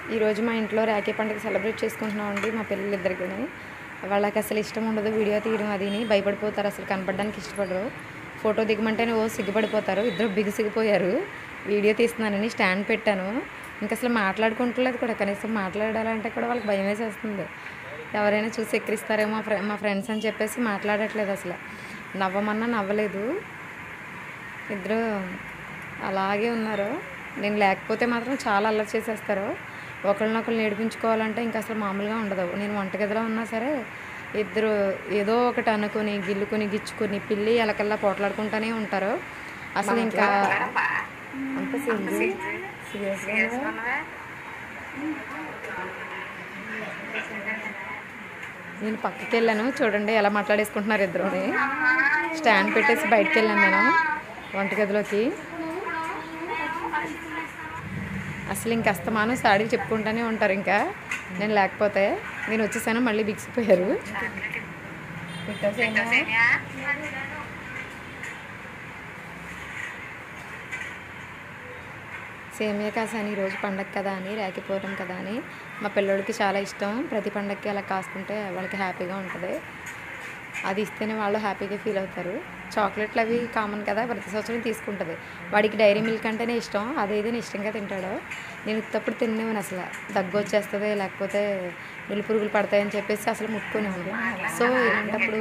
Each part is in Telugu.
ఈరోజు మా ఇంట్లో రాఖీ పండుగ సెలబ్రేట్ చేసుకుంటున్నామండి మా పిల్లలిద్దరికి వాళ్ళకి అసలు ఇష్టం ఉండదు వీడియో తీయడం అదిని భయపడిపోతారు అసలు కనపడడానికి ఇష్టపడరు ఫోటో దిగమంటేనే ఓ సిగ్గుపడిపోతారు ఇద్దరు బిగుసిగిపోయారు వీడియో తీస్తున్నానని స్టాండ్ పెట్టాను ఇంకా అసలు మాట్లాడుకుంటలేదు కూడా కనీసం మాట్లాడాలంటే కూడా వాళ్ళకి భయం వేసేస్తుంది ఎవరైనా చూసి ఎక్కిరిస్తారేమో మా ఫ్రె మా ఫ్రెండ్స్ అని చెప్పేసి మాట్లాడట్లేదు అసలు నవ్వమన్నా నవ్వలేదు ఇద్దరు అలాగే ఉన్నారు నేను లేకపోతే మాత్రం చాలా అల్లరి చేసేస్తారు ఒకరినొకరు నేర్పించుకోవాలంటే ఇంకా అసలు మామూలుగా ఉండదు నేను వంటగదిలో ఉన్నా సరే ఇద్దరు ఏదో ఒకటి అనుకుని గిల్లుకొని గిచ్చుకొని పిల్లి ఎలకల్లా పోట్లాడుకుంటూనే ఉంటారు అసలు ఇంకా అంత సీరియస్గా నేను పక్కకి వెళ్ళాను చూడండి ఎలా మాట్లాడేసుకుంటున్నారు ఇద్దరుని స్టాండ్ పెట్టేసి బయటకు వెళ్ళాను నేను వంటగదిలోకి అసలు ఇంక అస్తమానం సాడీ చెప్పుకుంటూనే ఉంటారు ఇంకా నేను లేకపోతే నేను వచ్చేసాను మళ్ళీ బిగిసిపోయారు సేమియా కాసాని ఈరోజు పండగ కదా అని రాకిపోవడం కదా అని మా పిల్లోడికి చాలా ఇష్టం ప్రతి పండగకి అలా కాసుకుంటే వాళ్ళకి హ్యాపీగా ఉంటుంది అది ఇస్తేనే వాళ్ళు హ్యాపీగా ఫీల్ అవుతారు చాక్లెట్లు అవి కామన్ కదా ప్రతి సంవత్సరం తీసుకుంటుంది వాడికి డైరీ మిల్క్ అంటేనే ఇష్టం అదేదైనా ఇష్టంగా తింటాడు నేను ఉత్తప్పుడు తినేవాను అసలు దగ్గు వచ్చేస్తుంది లేకపోతే నులి పురుగులు పడతాయని చెప్పేసి అసలు ముట్టుకునేవాను సో ఇలాంటప్పుడు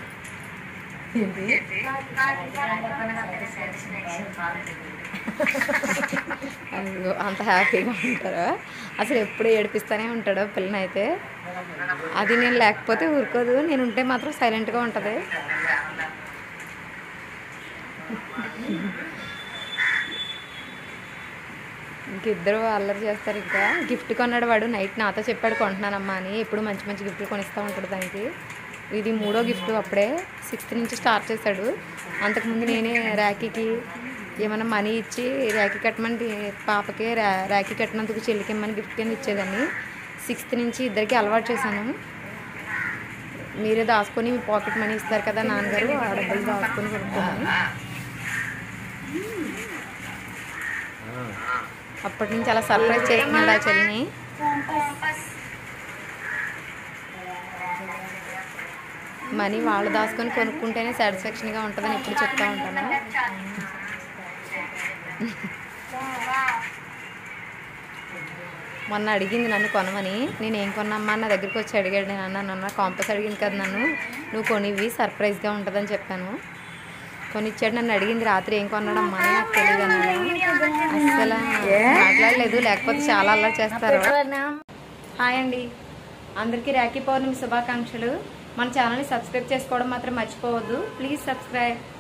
అయ్యో, అంత హ్యాపీగా ఉంటారు అసలు ఎప్పుడు ఏడిపిస్తూనే ఉంటాడు పిల్లనైతే అది నేను లేకపోతే ఊరుకోదు నేను ఉంటే మాత్రం సైలెంట్గా ఉంటుంది ఇంక ఇద్దరు అల్లరి చేస్తారు ఇంకా గిఫ్ట్ కొన్నాడు వాడు నైట్ నాతో చెప్పాడు కొంటున్నానమ్మా అని ఎప్పుడు మంచి మంచి గిఫ్ట్లు కొనిస్తూ ఉంటాడు దానికి ఇది మూడో గిఫ్ట్ అప్పుడే సిక్స్త్ నుంచి స్టార్ట్ చేశాడు అంతకుముందు నేనే ర్యాకీకి ఏమైనా మనీ ఇచ్చి ర్యాకీ కట్టమని పాపకి రా ర్యాకీ కట్టినందుకు చెల్లికి ఇమ్మని గిఫ్ట్ కింద ఇచ్చేదాన్ని సిక్స్త్ నుంచి ఇద్దరికి అలవాటు చేశాను మీరే దాచుకొని మీ పాకెట్ మనీ ఇస్తారు కదా నాన్నగారు ఆ డబ్బులు దాచుకొని కొనుక్కోమని అప్పటి నుంచి అలా సర్ప్రైజ్ చేస్తున్నాడు ఆ చెల్లిని మనీ వాళ్ళు దాచుకొని కొనుక్కుంటేనే సాటిస్ఫాక్షన్గా ఉంటుందని ఎప్పుడు చెప్తా ఉంటాను మొన్న అడిగింది నన్ను కొనమని నేను ఏం కొన్నమ్మా నా దగ్గరికి వచ్చి అడిగాడు నేను అన్న నాన్న కాంపస్ అడిగింది కదా నన్ను నువ్వు కొనివి సర్ప్రైజ్గా ఉంటుందని చెప్పాను కొనిచ్చాడు నన్ను అడిగింది రాత్రి ఏం కొన్నాడమ్మా అని నాకు తెలియదు అన్నాను అస్సలు మాట్లాడలేదు లేకపోతే చాలా అల్లరి చేస్తారు హాయ్ అండి అందరికీ రాఖీ పౌర్ణమి శుభాకాంక్షలు మన ఛానల్ని సబ్స్క్రైబ్ చేసుకోవడం మాత్రం మర్చిపోవద్దు ప్లీజ్ సబ్స్క్రైబ్